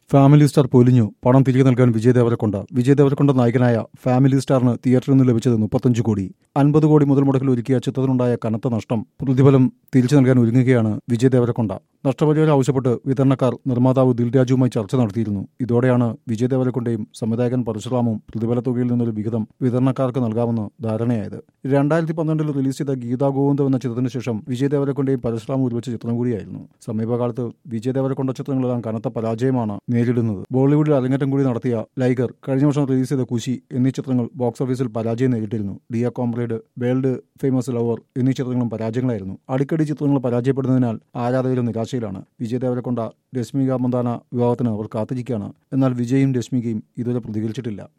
family star പൊലിഞ്ഞു പണം തിരികെ നൽകാൻ വിജയ് ദേവരക്കൊണ്ട വിജയ് ദേവരക്കൊണ്ട നായകനായ ഫാമിലി സ്റ്റാറിന് തിയേറ്ററിൽ നിന്ന് ലഭിച്ചത് മുപ്പത്തഞ്ച് കോടി അൻപത് കോടി മുതൽ മുടക്കിൽ ഒരുക്കിയ ചിത്രത്തിനുണ്ടായ കനത്ത നഷ്ടം പ്രതിഫലം തിരിച്ചു നൽകാൻ ഒരുങ്ങുകയാണ് വിജയ് ദേവരക്കൊണ്ട നഷ്ടപരിഹാരം ആവശ്യപ്പെട്ട് വിതരണക്കാർ നിർമ്മാതാവ് ദിൽരാജുവുമായി ചർച്ച നടത്തിയിരുന്നു ഇതോടെയാണ് വിജയ് ദേവരക്കൊണ്ടയും സംവിധായകൻ പരശുറാമും പ്രതിഫല തുകയിൽ നിന്നൊരു വിഹിതം വിതരണക്കാർക്ക് നൽകാമെന്ന് ധാരണയായത് രണ്ടായിരത്തി പന്ത്രണ്ടിൽ റിലീസ് ചെയ്ത ഗീതാ ഗോവിന്ദം എന്ന ചിത്രത്തിന് ശേഷം വിജയ് ദേവരക്കൊണ്ടയും പരശുറാമും ഒരുമിച്ച ചിത്രം കൂടിയായിരുന്നു സമീപകാലത്ത് വിജയ് ദേവരക്കൊണ്ട ചിത്രങ്ങളെല്ലാം കനത്ത പരാജയമാണ് നേരിടുന്നത് ബോളിവുഡിൽ അരങ്ങേറ്റം കൂടി നടത്തിയ ലൈഗർ കഴിഞ്ഞ വർഷം റിലീസ് ചെയ്ത കുശി എന്നീ ചിത്രങ്ങൾ ബോക്സ് ഓഫീസിൽ പരാജയം നേരിട്ടിരുന്നു dear comrade world famous lover എന്നീ ചിത്രങ്ങളും പരാജയങ്ങളായിരുന്നു അടിക്കടി ചിത്രങ്ങൾ പരാജയപ്പെടുന്നതിനാൽ ആരാധകരും നിരാശയിലാണ് വിജയ് ദേവരക്കൊണ്ട രശ്മിക മന്ദാന വിവാഹത്തിന് അവർ കാത്തിരിക്കുകയാണ് എന്നാൽ വിജയും രശ്മികയും ഇതുവരെ പ്രതികരിച്ചിട്ടില്ല